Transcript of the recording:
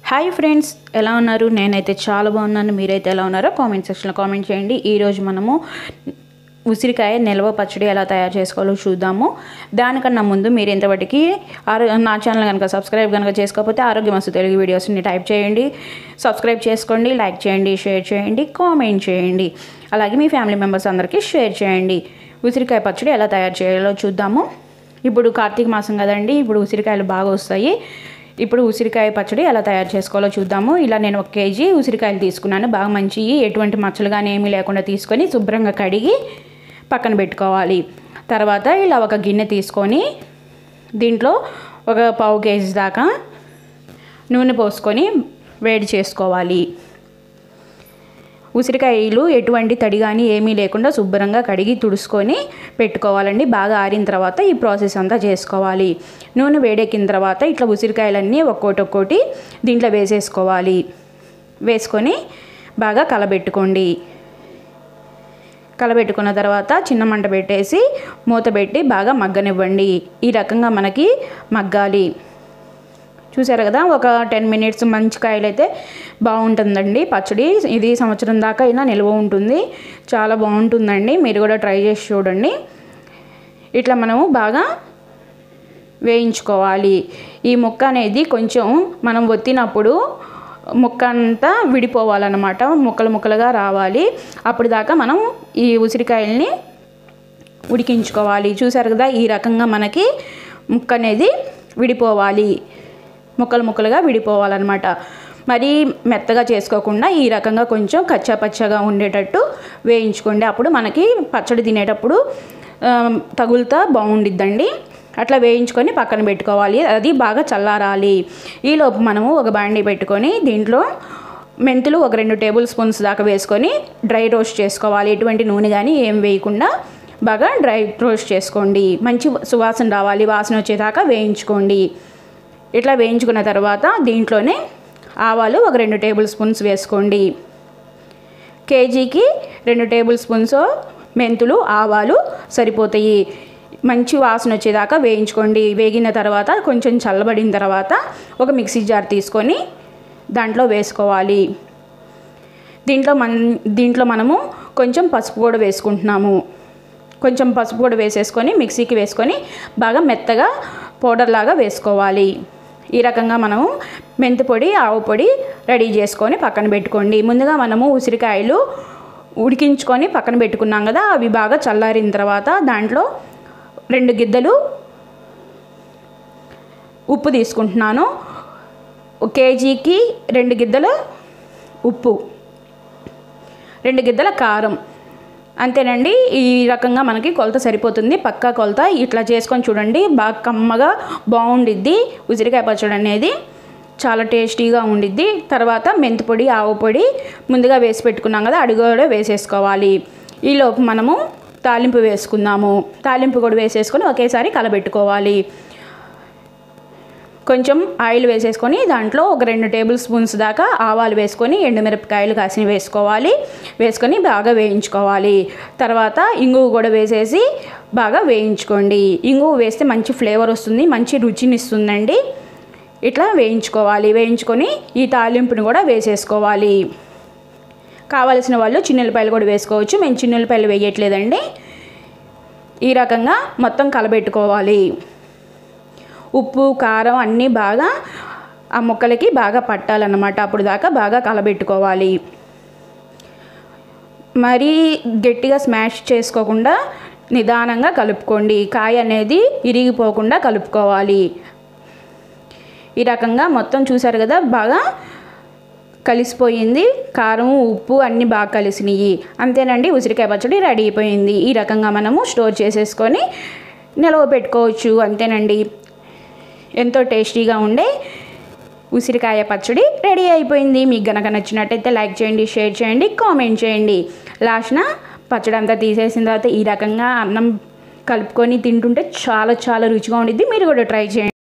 hi friends ఎలా ఉన్నారు నేనైతే చాలా బాగున్నాను మీరైతే ఎలా ఉన్నారో కామెంట్ సెక్షన్లో కామెంట్ చేయండి ఈరోజు మనము ఉసిరికాయ నిల్వ పచ్చడి ఎలా తయారు చేసుకోవాలో చూద్దాము దానికన్నా ముందు మీరు ఇంతవరకు ఆరో నా ఛానల్ కనుక సబ్స్క్రైబ్ కనుక చేసుకోకపోతే ఆరోగ్య మస్తు తెలుగు వీడియోస్ని టైప్ చేయండి సబ్స్క్రైబ్ చేసుకోండి లైక్ చేయండి షేర్ చేయండి కామెంట్ చేయండి అలాగే మీ ఫ్యామిలీ మెంబర్స్ అందరికీ షేర్ చేయండి ఉసిరికాయ పచ్చడి ఎలా తయారు చేయాలో చూద్దాము ఇప్పుడు కార్తీక మాసం కదండి ఇప్పుడు ఉసిరికాయలు బాగా వస్తాయి ఇప్పుడు ఉసిరికాయ పచ్చడి ఎలా తయారు చేసుకోవాలో చూద్దాము ఇలా నేను ఒక కేజీ ఉసిరికాయలు తీసుకున్నాను బాగా మంచి ఎటువంటి మచ్చలు కానీ ఏమీ లేకుండా తీసుకొని శుభ్రంగా కడిగి పక్కన పెట్టుకోవాలి తర్వాత ఇలా ఒక గిన్నె తీసుకొని దీంట్లో ఒక పావు కేజీ దాకా నూనె పోసుకొని వేడి చేసుకోవాలి ఉసిరికాయలు ఎటువంటి తడి కానీ ఏమీ లేకుండా శుభ్రంగా కడిగి తుడుచుకొని పెట్టుకోవాలండి బాగా ఆరిన తర్వాత ఈ ప్రాసెస్ అంతా చేసుకోవాలి నూనె వేడెక్కిన తర్వాత ఇట్లా ఉసిరికాయలన్నీ ఒక్కోటి ఒక్కోటి దీంట్లో వేసేసుకోవాలి వేసుకొని బాగా కలబెట్టుకోండి కలబెట్టుకున్న తర్వాత చిన్న మంట పెట్టేసి మూత పెట్టి బాగా మగ్గనివ్వండి ఈ రకంగా మనకి మగ్గాలి చూసారు కదా ఒక టెన్ మినిట్స్ మంచి కాయలు అయితే బాగుంటుందండి పచ్చడి ఇది సంవత్సరం దాకా అయినా నిల్వ ఉంటుంది చాలా బాగుంటుందండి మీరు కూడా ట్రై చేసి చూడండి ఇట్లా మనము బాగా వేయించుకోవాలి ఈ ముక్క అనేది కొంచెం మనం ఒత్తినప్పుడు ముక్క అంతా విడిపోవాలన్నమాట ముక్కలు ముక్కలుగా రావాలి అప్పుడు దాకా మనం ఈ ఉసిరికాయల్ని ఉడికించుకోవాలి చూసారు కదా ఈ రకంగా మనకి ముక్క అనేది విడిపోవాలి ముక్కలు ముక్కలుగా విడిపోవాలన్నమాట మరీ మెత్తగా చేసుకోకుండా ఈ రకంగా కొంచెం కచ్చా పచ్చగా ఉండేటట్టు వేయించుకోండి అప్పుడు మనకి పచ్చడి తినేటప్పుడు తగులుతా బాగుండిద్దండి అట్లా వేయించుకొని పక్కన పెట్టుకోవాలి అది బాగా చల్లారాలి ఈలోపు మనము ఒక బాండీ పెట్టుకొని దీంట్లో మెంతులు ఒక రెండు టేబుల్ స్పూన్స్ దాకా వేసుకొని డ్రై రోస్ట్ చేసుకోవాలి ఎటువంటి నూనె కానీ ఏం వేయకుండా బాగా డ్రై రోస్ట్ చేసుకోండి మంచి సువాసన రావాలి వాసన వచ్చేదాకా వేయించుకోండి ఇట్లా వేయించుకున్న తర్వాత దీంట్లోనే ఆవాలు ఒక రెండు టేబుల్ స్పూన్స్ వేసుకోండి కేజీకి రెండు టేబుల్ స్పూన్స్ మెంతులు ఆవాలు సరిపోతాయి మంచి వాసన వచ్చేదాకా వేయించుకోండి వేగిన తర్వాత కొంచెం చల్లబడిన తర్వాత ఒక మిక్సీ జార్ తీసుకొని దాంట్లో వేసుకోవాలి దీంట్లో మన దీంట్లో మనము కొంచెం పసుపు కూడా వేసుకుంటున్నాము కొంచెం పసుపు కూడా వేసేసుకొని మిక్సీకి వేసుకొని బాగా మెత్తగా పౌడర్ లాగా వేసుకోవాలి ఈ రకంగా మనము మెంతి పొడి ఆవు పొడి రెడీ చేసుకొని పక్కన పెట్టుకోండి ముందుగా మనము ఉసిరికాయలు ఉడికించుకొని పక్కన పెట్టుకున్నాం కదా అవి బాగా చల్లారిన తర్వాత దాంట్లో రెండు గిద్దలు ఉప్పు తీసుకుంటున్నాను కేజీకి రెండు గిద్దల ఉప్పు రెండు గిద్దల కారం అంతేనండి ఈ రకంగా మనకి కొలత సరిపోతుంది పక్కా కొలత ఇట్లా చేసుకొని చూడండి బాగా కమ్మగా బాగుండిద్ది ఉసిరికాయ పచ్చడి అనేది చాలా టేస్టీగా ఉండిద్ది తర్వాత మెంతి పొడి ఆవు పొడి ముందుగా వేసి పెట్టుకున్నాం కదా అడుగు కూడా వేసేసుకోవాలి ఈలోపు మనము తాలింపు వేసుకుందాము తాలింపు కూడా వేసేసుకొని ఒకేసారి కలబెట్టుకోవాలి కొంచెం ఆయిల్ వేసేసుకొని దాంట్లో ఒక రెండు టేబుల్ స్పూన్స్ దాకా ఆవాలు వేసుకొని ఎండుమిరపకాయలు కాసిన వేసుకోవాలి వేసుకొని బాగా వేయించుకోవాలి తర్వాత ఇంగువ కూడా వేసేసి బాగా వేయించుకోండి ఇంగువ వేస్తే మంచి ఫ్లేవర్ వస్తుంది మంచి రుచిని ఇస్తుందండి ఇట్లా వేయించుకోవాలి వేయించుకొని ఈ తాలింపుని కూడా వేసేసుకోవాలి కావలసిన వాళ్ళు చిన్నెల్లిపాయలు కూడా వేసుకోవచ్చు మేము చిన్నెల్లిపాయలు వేయట్లేదండి ఈ రకంగా మొత్తం కలబెట్టుకోవాలి ఉప్పు కారం అన్నీ బాగా ఆ ముక్కలకి బాగా పట్టాలన్నమాట అప్పుడు దాకా బాగా కలబెట్టుకోవాలి మరీ గట్టిగా స్మాష్ చేసుకోకుండా నిదానంగా కలుపుకోండి కాయ అనేది ఇరిగిపోకుండా కలుపుకోవాలి ఈ రకంగా మొత్తం చూసారు కదా బాగా కలిసిపోయింది కారం ఉప్పు అన్నీ బాగా కలిసినాయి అంతేనండి ఉసిరికాయ పచ్చడి రెడీ అయిపోయింది ఈ రకంగా మనము స్టోర్ చేసేసుకొని నిలవ పెట్టుకోవచ్చు అంతేనండి ఎంతో టేస్టీగా ఉండే ఉసిరికాయ పచ్చడి రెడీ అయిపోయింది మీకు గనక నచ్చినట్టయితే లైక్ చేయండి షేర్ చేయండి కామెంట్ చేయండి లాస్ట్న పచ్చడి అంతా తీసేసిన తర్వాత ఈ రకంగా అన్నం కలుపుకొని తింటుంటే చాలా చాలా రుచిగా ఉండిద్ది మీరు కూడా ట్రై చేయండి